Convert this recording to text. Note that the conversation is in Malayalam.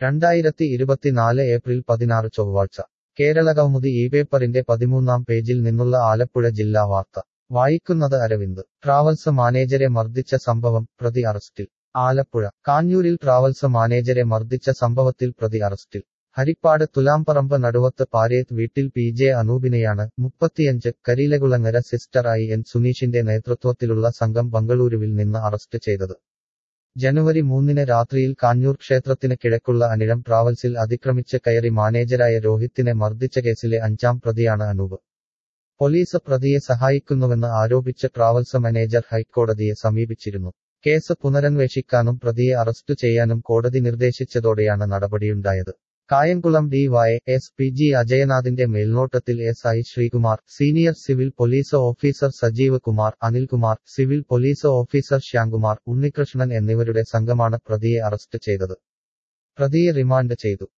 രണ്ടായിരത്തി ഇരുപത്തിനാല് ഏപ്രിൽ പതിനാറ് ചൊവ്വാഴ്ച കേരളകൗമുദി ഈ പേപ്പറിന്റെ പതിമൂന്നാം പേജിൽ നിന്നുള്ള ആലപ്പുഴ ജില്ലാ വാർത്ത വായിക്കുന്നത് അരവിന്ദ് ട്രാവൽസ് മാനേജരെ മർദ്ദിച്ച സംഭവം പ്രതി അറസ്റ്റിൽ ആലപ്പുഴ കാഞ്ഞൂരിൽ ട്രാവൽസ് മാനേജരെ മർദ്ദിച്ച സംഭവത്തിൽ പ്രതി അറസ്റ്റിൽ ഹരിപ്പാട് തുലാംപറമ്പ് നടുവത്ത് പാരേത്ത് വീട്ടിൽ പി ജെ അനൂപിനെയാണ് മുപ്പത്തിയഞ്ച് കരിയിലകുളങ്ങര സിസ്റ്റർ ഐ എൻ സുനീഷിന്റെ നേതൃത്വത്തിലുള്ള സംഘം ബംഗളൂരുവിൽ നിന്ന് അറസ്റ്റ് ചെയ്തത് ജനുവരി മൂന്നിന് രാത്രിയിൽ കാഞ്ഞൂർ ക്ഷേത്രത്തിന് കിഴക്കുള്ള അനിഴം ട്രാവൽസിൽ അതിക്രമിച്ച് കയറി മാനേജരായ രോഹിത്തിനെ മർദ്ദിച്ച കേസിലെ അഞ്ചാം പ്രതിയാണ് അനൂപ് പോലീസ് പ്രതിയെ സഹായിക്കുന്നുവെന്ന് ആരോപിച്ച് ട്രാവൽസ് മാനേജർ ഹൈക്കോടതിയെ സമീപിച്ചിരുന്നു കേസ് പുനരന്വേഷിക്കാനും പ്രതിയെ അറസ്റ്റ് ചെയ്യാനും കോടതി നിർദ്ദേശിച്ചതോടെയാണ് നടപടിയുണ്ടായത് Kayamkulam D Y S P G അജയനാഥിന്റെ മേൽനോട്ടത്തിൽ S I Sreekumar senior civil police officer Sajeev Kumar Anilkumar civil police officer Shyamkumar Unnikrishnan എന്നിവരുടെ സംഘമാണ് പ്രതിയെ അറസ്റ്റ് ചെയ്തത് പ്രതിയെ റിമാൻഡ് ചെയ്തു